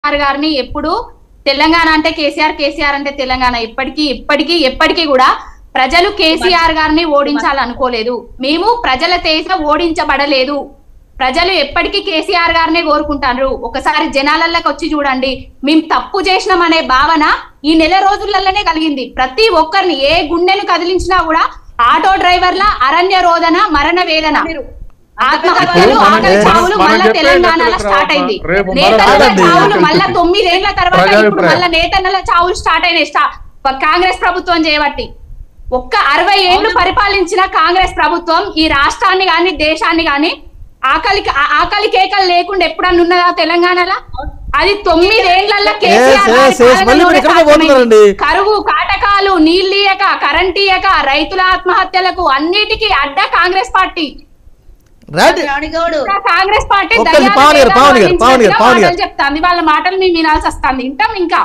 కేసీఆర్ గారిని ఎప్పుడు తెలంగాణ అంటే కేసీఆర్ కేసీఆర్ అంటే తెలంగాణ ఇప్పటికీ ఇప్పటికీ ఎప్పటికీ కూడా ప్రజలు కేసీఆర్ గారిని ఓడించాలనుకోలేదు మేము ప్రజల చేత ఓడించబడలేదు ప్రజలు ఎప్పటికీ కేసీఆర్ గారినే కోరుకుంటారు ఒకసారి జనాలలోకి వచ్చి చూడండి మేము తప్పు చేసినాం అనే భావన ఈ నెల రోజులలోనే కలిగింది ప్రతి ఒక్కరిని ఏ గుండెను కదిలించినా కూడా ఆటో డ్రైవర్ల అరణ్య రోదన మరణ వేదన ఆత్మహత్యలు ఇప్పుడు మనం- ఆకలి చావులు మనం మళ్ళా చెప్పేది తెలంగాణలో ఎక్కడ స్టార్ట్ అయింది రేపు మరో నేతన్నల కాదండి. చావులు మళ్ళా తొమ్మిదేళ్ల తర్వాత ఇప్పుడు ప్రజాభిప్రాయం. మళ్ళా నేతన్నల చావులు స్టార్ట్ అయినాయి స్టా- కాంగ్రెస్ ప్రభుత్వం చేయబట్టి ఒక్క అరవై ఏళ్లు పరిపాలించిన కాంగ్రెస్ ప్రభుత్వం ఈ రాష్ట్రాన్ని గాని దేశాన్ని గాని ఆకలి ఆ- ఆకలి కేకలు లేకుండా ఎప్పుడన్నా ఉన్నదా తెలంగాణలో అది తొమ్మిదేళ్లలో కేసీఆర్ yes, గారి yes. మళ్ళీ పాలనలోనే మీరు ఎక్కడికో సాధ్యమైంది. పోతున్నారండి. కరువు కాటకాలు నీళ్ళియక కరెంట్ ఇయ్యక రైతుల ఆత్మహత్యలకు అన్నిటికీ అడ్డ కాంగ్రెస్ పార్టీ రైట్ రాణిగౌడు ఇంకా కాంగ్రెస్ పార్టీ ఒక్క నిమిషం, దయ్యాలు పవన్ గారు, వేదాలు పవన్ గారు, పవన్ గారు, వహించినట్టుగా పవన్ గారు. మాటలు చెప్తాంది వాళ్ళ మాటలు మేము వినాల్సి వస్తుంది వింటాం ఇంకా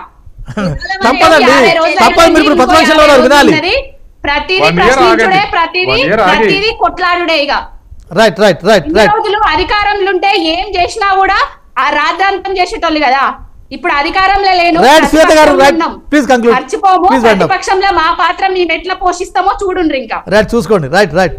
తప్పదండి యాభై రోజుల తప్పదు మీరు ఇప్పుడు ఇంకో ప్రతిపక్షంలో యాభై ఉన్నారు వినాలి రోజులు ఉన్నది. ప్రతిదీ One year ప్రశ్నించుడే ఆగండి. ప్రతిదీ One year ఆగి. ప్రతిదీ కొట్లాడుడే ఇక రైట్ రైట్ రైట్ ఇన్ని రైట్ రోజులు అధికారంలో ఉంటే ఏం చేసినా కూడా ఆ రాద్ధాంతం చేసేటోళ్ళు కదా ఇప్పుడు అధికారంలో లేను Right, శ్వేత గారు, ప్రతిపక్షంలో right. ఉన్నాం. Please conclude. మర్చిపోము Please wind up. ప్రతిపక్షంలో మా పాత్ర మేము ఎట్లా పోషిస్తామో చూడుండ్రి ఇంకా రైట్ చూసుకోండి రైట్ రైట్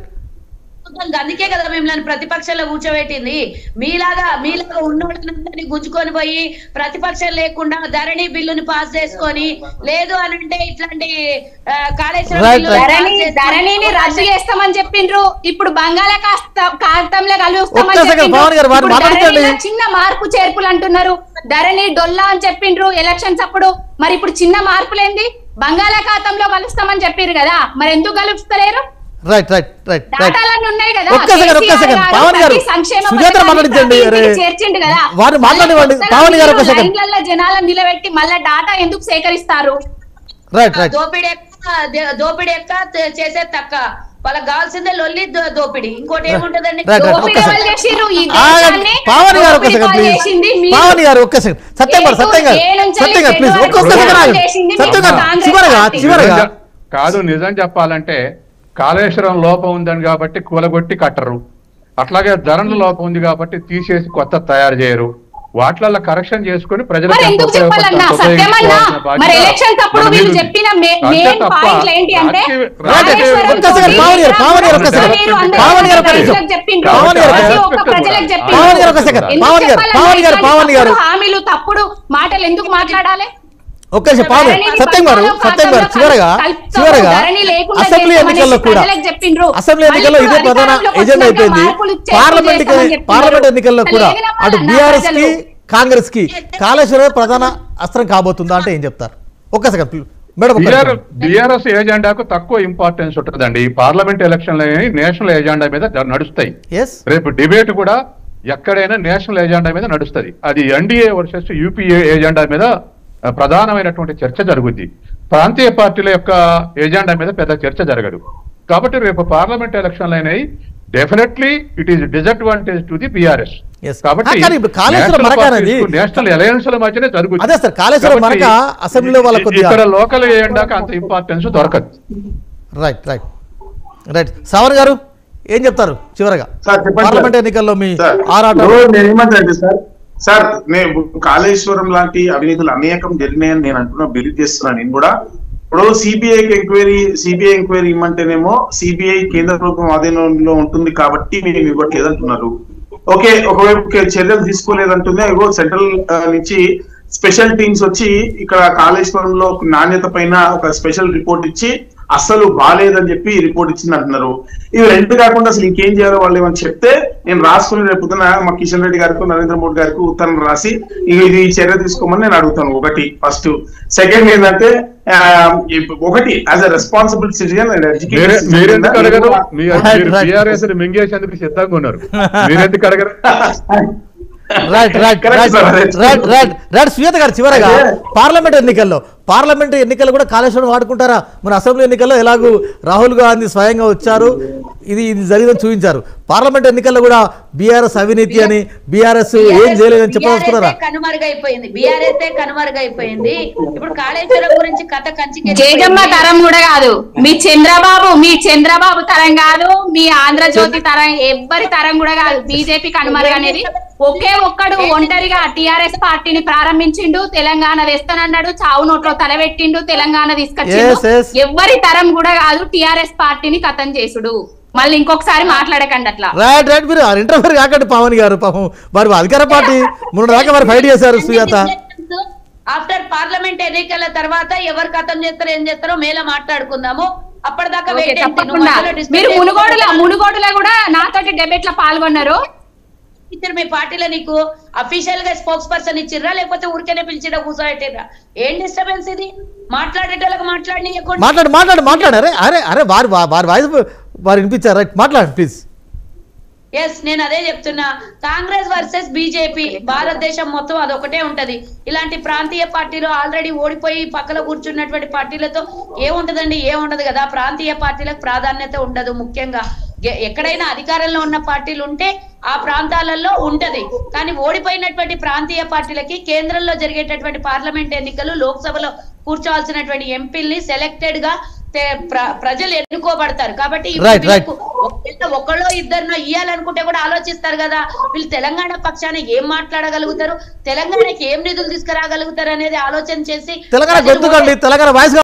అందుకే కదా మిమ్మల్ని ప్రతిపక్షంలో కూర్చోబెట్టింది మీలాగా మీలాగా ఉన్నోళ్ళని గుంజుకొని పోయి ప్రతిపక్షం లేకుండా ధరణి బిల్లుని పాస్ చేసుకొని లేదు అని అంటే ఇట్లాంటి ఆ, కాళేశ్వరం Right, బిల్లుని right. pass ధరణి చేసుకొని- ధరణిని రద్దు చేస్తామని చెప్పిండ్రు ఇప్పుడు బంగాళాఖాస్త కాగితంలో ఒక్క కలుస్తామని second, చెప్పిండ్రు. పవన్ గారు, వారిని ఇప్పుడు మాట్లాడించండి. ధరణిలో చిన్న మార్పు చేర్పులు అంటున్నారు ధరణి డొల్లా అని చెప్పిండ్రు ఎలక్షన్స్ అప్పుడు మరి ఇప్పుడు చిన్న మార్పులేంది బంగాళాఖాతంలో కలుస్తామని చెప్పారు కదా మరి ఎందుకు కలుస్తలేరు రైట్ రైట్ రైట్ రైట్ దాటాలన్నీ ఉన్నాయి కదా ఒక్క సెకండ్ ఒక్క కేసీఆర్ సెకండ్ గారు పవన్ గారు ప్రతి సంక్షేమ సుజాత పథకాన్ని మాట్లాడించండి ప్రతి అరే ఇంటికి చేర్చిండు కదా వారిని మాట్లాడివ్వండి మళ్ళీ పవన్ గారు ఒక కొత్తగా సెకండ్ లైన్లలో జనాలను నిలబెట్టి మళ్ళీ డాటా ఎందుకు సేకరిస్తారు రైట్ రైట్ దోపిడీ ఎక్క దే- దోపిడీ ఎక్క చే- చేసే తక్క వాళ్ళకి కావాల్సిందే లొల్లి దో- దోపిడీ ఇంకోటి ఏముంటదండి Right, right. దోపిడీ ఒక్క వాళ్ళు సెకండ్. చేసిర్రు ఈ ఆగండి. దేశాన్ని పవన్ గారు ఒక్క దోపిడీ సెకండ్ పాలు ప్లీజ్ చేసింది మీరు. పవన్ గారు ఒక్క సెకండ్ సత్యం గారు ఏ సత్యం గారు ఏ నుంచి సత్యం గారు ప్లీజ్ ఏ ఒక్క ఒక్క వరకు సెకండ్ ఆగండి చేసింది సత్యం గారు కాంగ్రెస్ చివరగా పార్టీ. చివరగా నిజం చెప్- కాదు నిజం చెప్పాలంటే కాళేశ్వరం లోపం ఉందని కాబట్టి కూలగొట్టి కట్టరు అట్లాగే ధరణ లోపం ఉంది కాబట్టి తీసేసి కొత్త తయారు చేయరు వాటిలలో కరెక్షన్ చేసుకొని ప్రజలకు మరి ఎంత ఎందుకు చెప్పాలన్నా ఉపయోగపడుతుందో సత్యమన్నా ఉపయోగించుకోవాల్సిన బాధ్యత మరి ఎలక్షన్స్ అప్పుడు మన మీద వీళ్ళు ఉంది. చెప్పిన అంతే మెయిన్ తప్ప పాయింట్లు ఏంటి అంటే రాజకీయ- రైట్, రాజకీయ- ఒక్క సెకండ్, పవన్ గారు, పవన్ గారు, ఒక్క సెకండ్. మీరు అందరూ పవన్ గారు, ఒక్క నిమిషం. ప్రజలకు చెప్పిండ్రు. పవన్ గారు, ప్రతి ఒక్క ఒక్క సెకండ్. ప్రజలకు చెప్పిండ్రు. పవన్ గారు, ఒక్క సెకండ్. ఎందుకు పవన్ గారు, చెప్పాలన్నా పవన్ గారు, ఇట్లాంటి పవన్ గారు. తప్పుడు హామీలు తప్పుడు మాటలు ఎందుకు మాట్లాడాలి ఒక్క నిమిషం పవన్ గారు ధరణిని సత్యం గారు బంగాళాఖాతంలో సత్యం గారు చివరగా కలుపుతాము, చివరగా ధరణి లేకుండా అసెంబ్లీ చేస్తామని ఎన్నికల్లో కూడా ప్రజలకు చెప్పిండ్రు. అసెంబ్లీ ఎన్నికల్లో మళ్ళీ ఇదే ప్రధాన అధికారంలోకి ఎజెండా వచ్చినాక అయిపోయింది మార్పులు చేర్పులు పార్లమెంట్ చేస్తామని చెప్తున్నారు. పార్లమెంట్ ఎన్నికల్లో కూడా లేని అటు వాళ్ళ బీఆర్ఎస్ కి ప్రజలు. కాంగ్రెస్ కి కాళేశ్వరం ప్రధాన అస్త్రం కాబోతుందా అంటే ఏం చెప్తారు ఒక్క సెకండ్ ప్లీజ్. మేడం ఒక్క బిఆర్ నిమిషం. బిఆర్ఎస్ ఎజెండాకు తక్కువ ఇంపార్టెన్స్ ఉంటుందండి ఈ పార్లమెంట్ ఎలక్షన్లు అనేవి నేషనల్ ఎజెండా మీద నడుస్తాయి Yes. రేపు డిబేట్ కూడా ఎక్కడైనా నేషనల్ ఎజెండా మీద నడుస్తుంది అది ఎన్డీఏ వర్సెస్ యూపీఏ ఎజెండా మీద ఆ, ప్రధానమైనటువంటి చర్చ జరుగుద్ది ప్రాంతీయ పార్టీల యొక్క ఎజెండా మీద పెద్ద చర్చ జరగదు కాబట్టి రేపు పార్లమెంట్ ఎలక్షన్లు అయినాయి definitely it is disadvantage to the BRS Yes. కాబట్టి ఆ, కానీ ఇప్పుడు కాళేశ్వరం మరక అనేది- నేషనల్ అలయన్స్ మధ్యనే జరుగుతుంది అదే సార్, కాళేశ్వరం కాబట్టి మరక అసెంబ్లీలో వాళ్ళ కొద్దిగా- ఇక్కడ లోకల్ ఎజెండాకి అంత ఇంపార్టెన్స్ దొరకదు రైట్ రైట్ రైట్ సవర్ గారు ఏం చెప్తారు చివరగా సార్, చెప్పండి సార్. పార్లమెంట్ ఎన్నికల్లో మీ సార్, ఆరాటం ఇప్పుడు నేను ఏమంటానంటే సార్ సార్ నేను కాళేశ్వరం లాంటి అవినీతులు అనేకం జరిగినాయని నేను అంటున్నా బిలీవ్ చేస్తున్నాను నేను కూడా ఇప్పుడు సిబిఐ ఎంక్వైరీ సిబిఐ ఎంక్వైరీ ఇమ్మంటేనేమో సిబిఐ కేంద్ర ప్రభుత్వం ఆధీనంలో ఉంటుంది కాబట్టి మేము ఇవ్వట్లేదు అంటున్నారు ఓకే ఒకవైపు చర్యలు తీసుకోలేదంటుంది ఇగో సెంట్రల్ నుంచి స్పెషల్ టీమ్స్ వచ్చి ఇక్కడ కాళేశ్వరంలో నాణ్యత పైన ఒక స్పెషల్ రిపోర్ట్ ఇచ్చి అస్సలు బాగాలేదని చెప్పి రిపోర్ట్ ఇచ్చింది అంటున్నారు ఇవి రెండు కాకుండా అసలు ఇంకేం చేయాలో వాళ్ళు ఏమని చెప్తే నేను రాసుకుని రేపు పొద్దున మా కిషన్ రెడ్డి గారికి నరేంద్ర మోడీ గారికి ఉత్తరం రాసి ఇక ఇది చర్య తీసుకోమని నేను అడుగుతాను ఒకటి ఫస్ట్ సెకండ్ ఏంటంటే ఆ, ఇప్పు- ఒకటి as a responsible citizen and మీరే మీరెందుకు అడగరు మీ- Right, మీరు right. బీఆర్ఎస్ మింగేసేందుకు సిద్ధంగా ఉన్నారు మీరెందుకు అడగరు right right Correct, right sir. Right right right Shweta గారు చివరగా అదే. పార్లమెంట్ ఎన్నికల్లో పార్లమెంట్ ఎన్నికలు కూడా కాళేశ్వరం వాడుకుంటారా మన అసెంబ్లీ ఎన్నికల్లో ఎలాగూ రాహుల్ గాంధీ స్వయంగా వచ్చారు ఇది ఇది జరిగిందని చూపించారు పార్లమెంట్ ఎన్నికల్లో కూడా బీఆర్ఎస్ అవినీతి అని బీఆర్ఎస్ ఏం చేయలేదని చెప్పదలుచుకున్నారా BRS కనుమరుగైపోయింది బీఆర్ఎస్ కనుమరుగైపోయింది ఇప్పుడు కాళేశ్వరం గురించి కథ కంచికి జేజమ్మ తరం కూడా కాదు మీ చంద్రబాబు మీ చంద్రబాబు తరం కాదు మీ ఆంధ్రజ్యోతి తరం ఎవ్వరి తరం కూడా కాదు బీజేపీ కనుమరుగు అనేది ఒకే ఒక్కడు ఒంటరిగా టిఆర్ఎస్ పార్టీని ప్రారంభించిండు తెలంగాణ తెస్తానన్నాడు చావు నోట్లో తలబెట్టిండు తెలంగాణ Yes, yes. తీసుకొచ్చిండు ఎవ్వరి తరం కూడా కాదు టిఆర్ఎస్ పార్టీని కథం చేసుడు మళ్ళీ ఇంకొకసారి మాట్లాడకండి అట్లా రైట్ రైట్ మీరు ఇంటర్ఫేర్ కాకండి పవన్ గారు పాపం మరి అధికార పార్టీ మొన్న దాకా మరి ఫైట్ చేశారు సుజాత ఆఫ్టర్ పార్లమెంట్ ఎన్నికల తర్వాత ఎవరు కథం చేస్తారో ఏం చేస్తారో మేల మాట్లాడుకుందాము అప్పటిదాకా ఓకే, wait and see. నువ్వు తప్పకుండా మధ్యలో discuss మీరు చేయకు. మునుగోడుల మునుగోడులో కూడా నాతోటి డెబేట్ లో పాల్గొన్నారు ఇచ్చారు మీ పార్టీలో నీకు అఫీషియల్ గా స్పోక్స్ పర్సన్ ఇచ్చిర్రా లేకపోతే ఊరికేనే పిలిచిరా కూర్చోబెట్టిర్రా ఏం డిస్టర్బెన్స్ ఇది మాట్లాడేటోళ్ళకి మాట్లాడనీయకుండా మాట్లాడు మాట్లాడు మాట్లాడు అరే అరే అరే వారి వా- వారి వాయిస్ వారు వినిపించారు రైట్ మాట్లాడండి ప్లీజ్ ఎస్ నేను అదే చెప్తున్నా కాంగ్రెస్ వర్సెస్ బీజేపీ భారతదేశం మొత్తం అదొకటే ఉంటది ఇలాంటి ప్రాంతీయ పార్టీలు ఆల్రెడీ ఓడిపోయి పక్కన కూర్చున్నటువంటి పార్టీలతో ఏముంటదండి ఏముండదు కదా ప్రాంతీయ పార్టీలకు ప్రాధాన్యత ఉండదు ముఖ్యంగా ఎ- ఎక్కడైనా అధికారంలో ఉన్న పార్టీలు ఉంటే ఆ ప్రాంతాలలో ఉంటది కానీ ఓడిపోయినటువంటి ప్రాంతీయ పార్టీలకి కేంద్రంలో జరిగేటటువంటి పార్లమెంట్ ఎన్నికలు లోక్సభలో కూర్చోవాల్సినటువంటి ఎంపీల్ని సెలెక్టెడ్ గా తె- ప్ర- ప్రజలు ఎన్నుకోబడతారు కాబట్టి ఇప్పుడు Right, right. వీళ్ళకు ఒకవేళ ఒకళ్ళో ఇద్దరినో ఇయ్యాలనుకుంటే కూడా ఆలోచిస్తారు కదా వీళ్ళు తెలంగాణ పక్షాన ఏం మాట్లాడగలుగుతారు తెలంగాణకి ఏం నిధులు తీసుకురాగలుగుతారు అనేది ఆలోచన చేసి తెలంగాణ ప్రజలు గొంతుకండి తెలంగాణ వాయిస్